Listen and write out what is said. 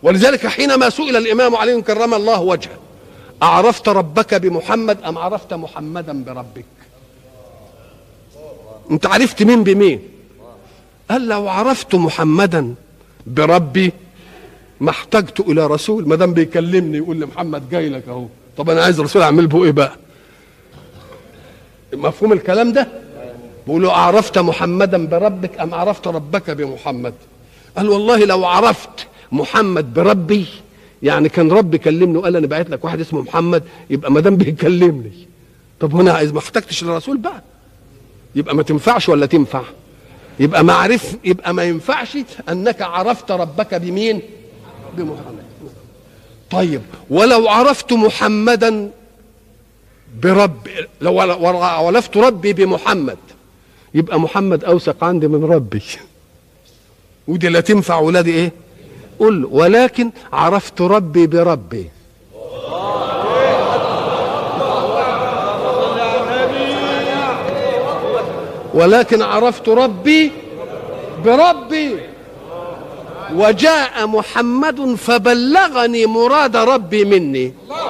ولذلك حينما سئل الامام علي كرم الله وجهه اعرفت ربك بمحمد ام عرفت محمدا بربك انت عرفت مين بمين قال لو عرفت محمدا بربي ما احتجت الى رسول ما دام بيكلمني يقول لي محمد جاي لك اهو طب انا عايز رسول اعمل به ايه بقى مفهوم الكلام ده بيقول له اعرفت محمدا بربك ام عرفت ربك بمحمد قال والله لو عرفت محمد بربي يعني كان ربي كلمني وقال انا بعت لك واحد اسمه محمد يبقى ما دام بيكلمني طب هنا عايز ما احتجتش للرسول بقى يبقى ما تنفعش ولا تنفع يبقى ما عرف يبقى ما ينفعش انك عرفت ربك بمين بمحمد طيب ولو عرفت محمدا برب لو عرفت ربي بمحمد يبقى محمد اوثق عندي من ربي ودي لا تنفع ولادي ايه قل ولكن عرفت ربي بربي ولكن عرفت ربي بربي وجاء محمد فبلغني مراد ربي مني